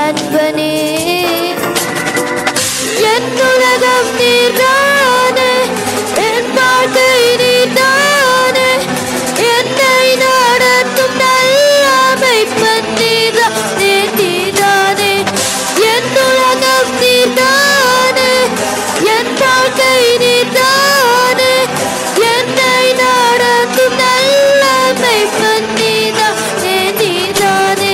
நண்பனே என் உலகம் நீர்தானே என் வாழ்க்கை நீர்தானே என்னை நடத்தும் நல்லமை நீதானே நீதானே என் உலகம் நீர்தானே என் வாழ்க்கை நீர்தானே என்னை நடத்தும் நல்லமை நீதானே நீதானே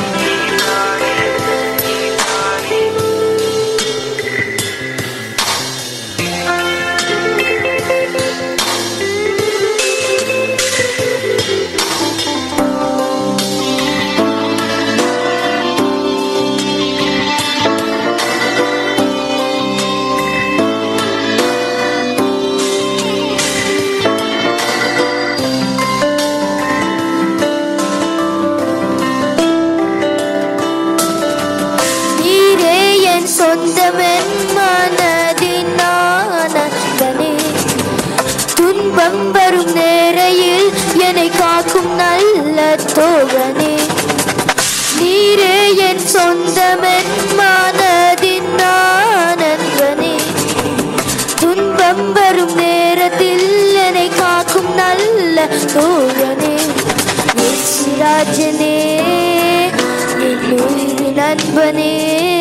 நீரே என் சொந்தமென் மனதின் ஆனந்தனே துன்பம் வரும் நேரையில் என்னை காக்கும் நல்ல தோழனே நீரே என் சொந்தமென் மனதின் ஆனந்தனே துன்பம் வரும் நேரத்தில் என்னை காக்கும் நல்ல தோழனே இயேசுராஜனே என் உயிர் நண்பனே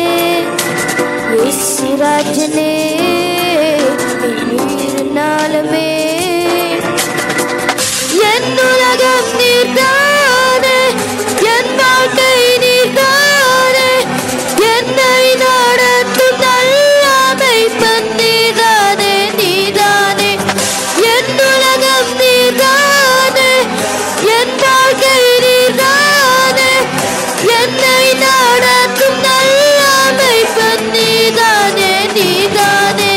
இயேசுராஜனே என் உயிர் நாளமே என் உலகம் நீர்தானே என் வாழ்க்கை நீர்தானே என்னை நடத்தும் நல்லமை நீதானே நீதானே என் உலகம் நீர்தானே என் வாழ்க்கை நீர்தானே என்னை நடத்தும் நல்லமை நீதானே நீதானே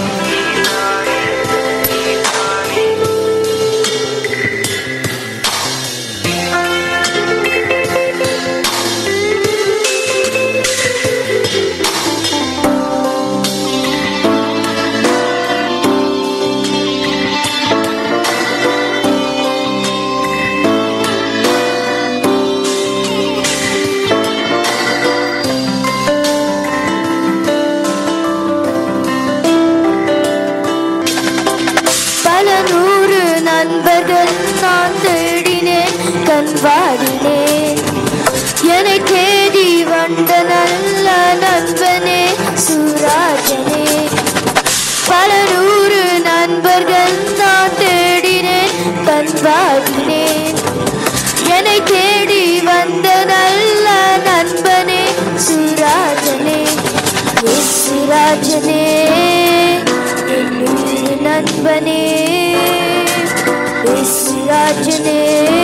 பல நூறு நண்பர்கள் நான் தேடினேன் கண் வாடினேன் என்னை தேடி வந்த நல்ல நண்பனே சுராஜனே பல நூறு நண்பர்கள் நான் தேடினேன் கண் வாடினேன் என்னை தேடி வந்த நல்ல நண்பனே சுராஜனே சுராஜனே என் உயிர் நண்பனே சுராஜனே